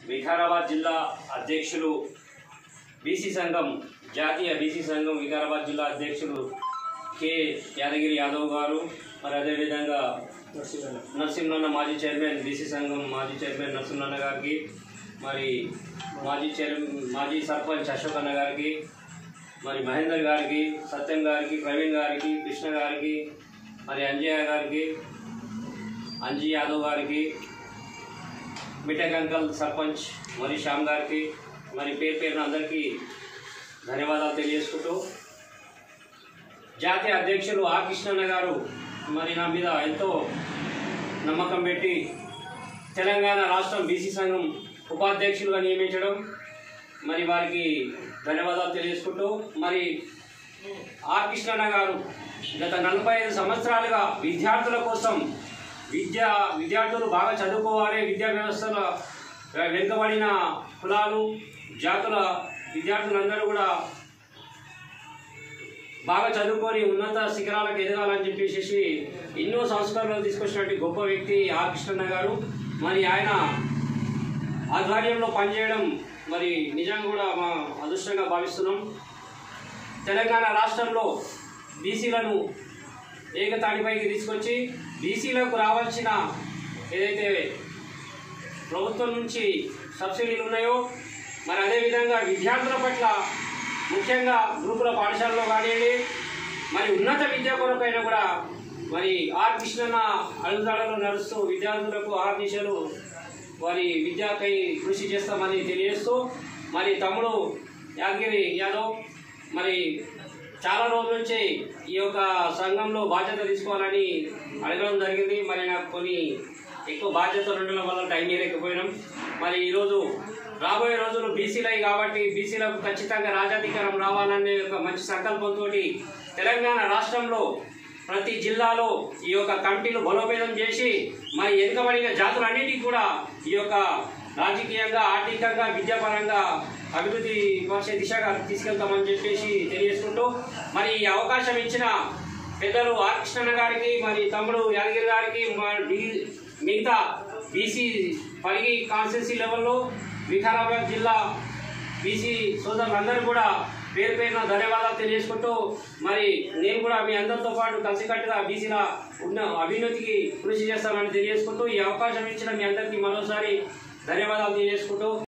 వికారాబాద్ జిల్లా అధ్యక్షులు బీసీ సంఘం జాతీయ బీసీ సంఘం వికారాబాద్ జిల్లా అధ్యక్షులు కె యాదగిరి యాదవ్ గారు మరి అదేవిధంగా నరసింహన్న మాజీ చైర్మన్ బీసీ సంఘం మాజీ చైర్మన్ నరసింహన్న గారికి మరి మాజీ చైర్ మాజీ సర్పంచ్ అశోక్ అన్న గారికి మరి మహేందర్ గారికి సత్యం గారికి ప్రవీణ్ గారికి కృష్ణ గారికి మరి అంజయ్య గారికి అంజీ యాదవ్ గారికి మిఠాక్ అంకల్ సర్పంచ్ మరి శ్యామ్ గారికి మరి పేరు పేరున అందరికీ ధన్యవాదాలు తెలియజేసుకుంటూ జాతీయ అధ్యక్షులు ఆర్ కృష్ణన్న గారు మరి నా మీద ఎంతో నమ్మకం పెట్టి తెలంగాణ రాష్ట్రం బీసీ సంఘం ఉపాధ్యక్షులుగా నియమించడం మరి వారికి ధన్యవాదాలు తెలియజేసుకుంటూ మరి ఆర్ కృష్ణన్న గారు గత నలభై ఐదు సంవత్సరాలుగా విద్యార్థుల కోసం విద్య విద్యార్థులు బాగా చదువుకోవాలి విద్యా వ్యవస్థలో వెనుకబడిన కులాలు జాతుల విద్యార్థులందరూ కూడా బాగా చదువుకొని ఉన్నత శిఖరాలకు ఎదగాలని చెప్పేసి ఎన్నో సంస్కరణలు తీసుకొచ్చినటువంటి గొప్ప వ్యక్తి ఆర్ కృష్ణన్న గారు మరి ఆయన ఆధ్వర్యంలో పనిచేయడం మరి నిజంగా కూడా మా అదృష్టంగా భావిస్తున్నాం తెలంగాణ రాష్ట్రంలో బీసీలను ఏకతాటిపైకి తీసుకొచ్చి బీసీలకు రావాల్సిన ఏదైతే ప్రభుత్వం నుంచి సబ్సిడీలు ఉన్నాయో మరి అదేవిధంగా విద్యార్థుల పట్ల ముఖ్యంగా గురుకుల పాఠశాలలో కానివ్వండి మరి ఉన్నత విద్య కొరకైనా కూడా మరి ఆర్ కృష్ణన్న అడుగుదాడలో నడుస్తూ విద్యార్థులకు ఆర్ దిశలు వారి విద్యకై కృషి చేస్తామని తెలియజేస్తూ మరి తమ్ముడు యాదగిరి యాదవ్ మరి చాలా రోజుల నుంచి ఈ యొక్క సంఘంలో బాధ్యత తీసుకోవాలని అడగడం జరిగింది మరి నాకు కొన్ని ఎక్కువ బాధ్యతలు ఉండడం వల్ల టైం చేయలేకపోయినాం మరి ఈరోజు రాబోయే రోజులు బీసీలై కాబట్టి బీసీలకు ఖచ్చితంగా రాజాధికారం రావాలనే ఒక మంచి సంకల్పంతో తెలంగాణ రాష్ట్రంలో ప్రతి జిల్లాలో ఈ యొక్క కమిటీలు బలోపేతం చేసి మరి వెనుకబడిన జాతులన్నిటికీ కూడా ఈ యొక్క రాజకీయంగా ఆర్థికంగా విద్యాపరంగా అభివృద్ధి పరిచే దిశగా తీసుకెళ్తామని చెప్పేసి తెలియజేసుకుంటూ మరి ఈ అవకాశం ఇచ్చిన పెద్దలు ఆర్ కృష్ణన్న గారికి మరి తమ్ముడు యాదగిరి గారికి మా డి- మిగతా బీసీ పరిగి కాన్స్టిట్యూన్సీ లెవెల్లో వికారాబాద్ జిల్లా బీసీ సోదరులందరూ కూడా పేరు పేరున ధన్యవాదాలు తెలియజేసుకుంటూ మరి నేను కూడా మీ అందరితో పాటు కలిసికట్టుగా బీసీల ఉన్న అభివృద్ధికి కృషి చేస్తానని తెలియజేసుకుంటూ ఈ అవకాశం ఇచ్చిన మీ అందరికీ మరోసారి ధన్యవాదాలు తెలియజేసుకుంటూ